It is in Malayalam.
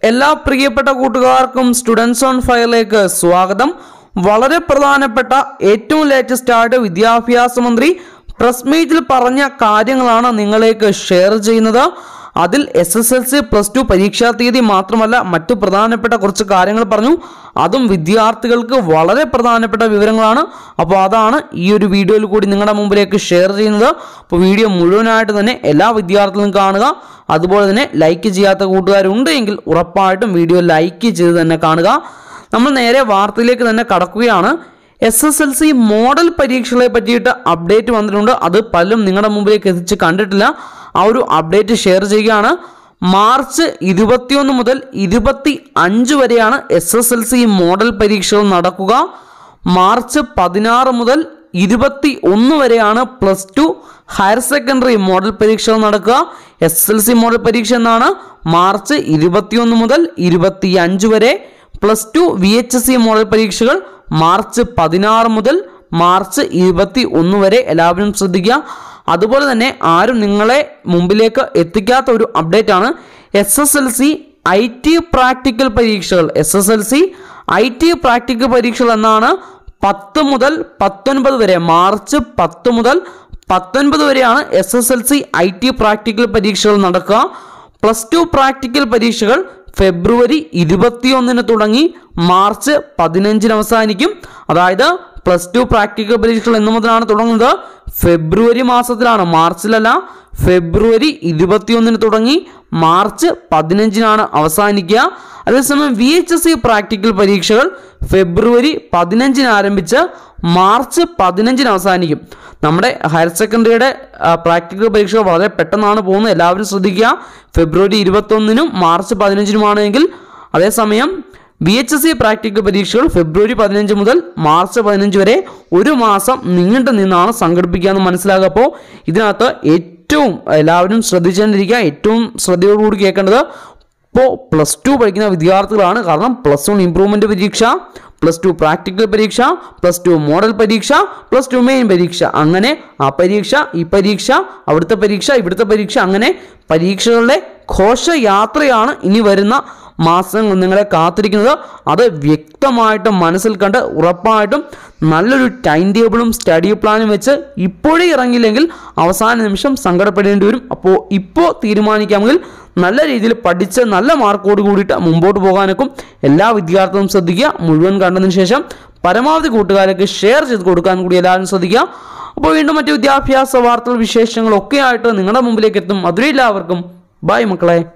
എല്ലാ പ്രിയപ്പെട്ട കൂട്ടുകാർക്കും സ്റ്റുഡൻസ് ഓൺ ഫയറിലേക്ക് സ്വാഗതം വളരെ പ്രധാനപ്പെട്ട ഏറ്റവും ലേറ്റസ്റ്റ് ആയിട്ട് വിദ്യാഭ്യാസ മന്ത്രി പ്രസ് മീറ്റിൽ പറഞ്ഞ കാര്യങ്ങളാണ് നിങ്ങളിലേക്ക് ഷെയർ ചെയ്യുന്നത് അതിൽ S S L C plus two പരീക്ഷാ തീയതി മാത്രമല്ല മറ്റു പ്രധാനപ്പെട്ട കുറച്ച് കാര്യങ്ങൾ പറഞ്ഞു അതും വിദ്യാർത്ഥികൾക്ക് വളരെ പ്രധാനപ്പെട്ട വിവരങ്ങളാണ് അപ്പോൾ അതാണ് ഈ ഒരു വീഡിയോയിൽ കൂടി നിങ്ങളുടെ മുമ്പിലേക്ക് ഷെയർ ചെയ്യുന്നത് അപ്പോൾ വീഡിയോ മുഴുവനായിട്ട് തന്നെ എല്ലാ വിദ്യാർത്ഥികളും കാണുക അതുപോലെ തന്നെ ലൈക്ക് ചെയ്യാത്ത കൂട്ടുകാരുണ്ട് എങ്കിൽ ഉറപ്പായിട്ടും വീഡിയോ ലൈക്ക് ചെയ്ത് തന്നെ കാണുക നമ്മൾ നേരെ വാർത്തയിലേക്ക് തന്നെ കടക്കുകയാണ് S S L C model പരീക്ഷകളെ പറ്റിയിട്ട് അപ്ഡേറ്റ് വന്നിട്ടുണ്ട് അത് പലരും നിങ്ങളുടെ മുമ്പിലേക്ക് എത്തിച്ച് കണ്ടിട്ടില്ല ആ ഒരു അപ്ഡേറ്റ് ഷെയർ ചെയ്യുകയാണ് മാർച്ച് ഇരുപത്തിയൊന്ന് മുതൽ ഇരുപത്തി അഞ്ച് വരെയാണ് S S L C model പരീക്ഷകൾ നടക്കുക മാർച്ച് പതിനാറ് മുതൽ ഇരുപത്തി ഒന്ന് വരെയാണ് plus two higher secondary model പരീക്ഷകൾ നടക്കുക എസ് എൽ സി മോഡൽ പരീക്ഷ എന്നാണ് മാർച്ച് ഇരുപത്തിയൊന്ന് മുതൽ ഇരുപത്തി അഞ്ച് വരെ plus two V H S C model പരീക്ഷകൾ മാർച്ച് പതിനാറ് മുതൽ മാർച്ച് ഇരുപത്തി ഒന്ന് വരെ എല്ലാവരും ശ്രദ്ധിക്കുക അതുപോലെ തന്നെ ആരും നിങ്ങളെ മുമ്പിലേക്ക് എത്തിക്കാത്ത ഒരു അപ്ഡേറ്റ് ആണ് S S L C I T practical പരീക്ഷകൾ S S L C I T practical പരീക്ഷകൾ എന്നാണ് പത്ത് മുതൽ പത്തൊൻപത് വരെ മാർച്ച് പത്ത് മുതൽ പത്തൊൻപത് വരെയാണ് S S L C I T practical പരീക്ഷകൾ നടക്കുക പ്ലസ് ടു പ്രാക്ടിക്കൽ പരീക്ഷകൾ ഫെബ്രുവരി ഇരുപത്തിയൊന്നിന് തുടങ്ങി മാർച്ച് പതിനഞ്ചിന് അവസാനിക്കും അതായത് പ്ലസ് ടു പ്രാക്ടിക്കൽ പരീക്ഷകൾ എന്ന് മുതലാണ് തുടങ്ങുന്നത് ഫെബ്രുവരി മാസത്തിലാണ് മാർച്ചിലല്ല ഫെബ്രുവരി ഇരുപത്തിയൊന്നിന് തുടങ്ങി മാർച്ച് പതിനഞ്ചിനാണ് അവസാനിക്കുക അതേസമയം V H S C practical പരീക്ഷകൾ ഫെബ്രുവരി പതിനഞ്ചിന് ആരംഭിച്ച് മാർച്ച് പതിനഞ്ചിന് അവസാനിക്കും നമ്മുടെ ഹയർ സെക്കൻഡറിയുടെ പ്രാക്ടിക്കൽ പരീക്ഷകൾ വളരെ പെട്ടെന്നാണ് പോകുന്നത് എല്ലാവരും ശ്രദ്ധിക്കുക ഫെബ്രുവരി ഇരുപത്തൊന്നിനും മാർച്ച് പതിനഞ്ചിനുമാണെങ്കിൽ അതേസമയം B H S C practical പരീക്ഷകൾ ഫെബ്രുവരി പതിനഞ്ച് മുതൽ മാർച്ച് പതിനഞ്ച് വരെ ഒരു മാസം നീണ്ടു നിന്നാണ് സംഘടിപ്പിക്കുക എന്ന് മനസ്സിലാക്കുക അപ്പോൾ ഇതിനകത്ത് ഏറ്റവും എല്ലാവരും ശ്രദ്ധിച്ചുകൊണ്ടിരിക്കുക ഏറ്റവും ശ്രദ്ധയോടുകൂടി കേൾക്കേണ്ടത് ഇപ്പോൾ പ്ലസ് ടു പഠിക്കുന്ന വിദ്യാർത്ഥികളാണ് കാരണം പ്ലസ് വൺ ഇംപ്രൂവ്മെൻ്റ് പരീക്ഷ പ്ലസ് ടു പ്രാക്ടിക്കൽ പരീക്ഷ പ്ലസ് ടു മോഡൽ പരീക്ഷ പ്ലസ് ടു മെയിൻ പരീക്ഷ അങ്ങനെ ആ പരീക്ഷ ഈ പരീക്ഷ അവിടുത്തെ പരീക്ഷ ഇവിടുത്തെ പരീക്ഷ അങ്ങനെ പരീക്ഷകളുടെ ഘോഷയാത്രയാണ് ഇനി വരുന്ന മാസങ്ങൾ നിങ്ങളെ കാത്തിരിക്കുന്നത് അത് വ്യക്തമായിട്ടും മനസ്സിൽ കണ്ട് ഉറപ്പായിട്ടും നല്ലൊരു ടൈം ടേബിളും സ്റ്റഡി പ്ലാനും വെച്ച് ഇപ്പോഴേ ഇറങ്ങിയില്ലെങ്കിൽ അവസാന നിമിഷം സങ്കടപ്പെടേണ്ടി വരും അപ്പോൾ ഇപ്പോൾ തീരുമാനിക്കാമെങ്കിൽ നല്ല രീതിയിൽ പഠിച്ച് നല്ല മാർക്കോട് കൂടിയിട്ട് മുമ്പോട്ട് പോകാനൊക്കെ എല്ലാ വിദ്യാർത്ഥികളും ശ്രദ്ധിക്കുക മുഴുവൻ കണ്ടതിന് ശേഷം പരമാവധി കൂട്ടുകാർക്ക് ഷെയർ ചെയ്ത് കൊടുക്കാൻ കൂടി എല്ലാവരും ശ്രദ്ധിക്കുക അപ്പോൾ വീണ്ടും മറ്റ് വിദ്യാഭ്യാസ വാർത്തകൾ വിശേഷങ്ങളൊക്കെ ആയിട്ട് നിങ്ങളുടെ മുമ്പിലേക്ക് എത്തും അതുവരെ എല്ലാവർക്കും ബൈ മക്കളെ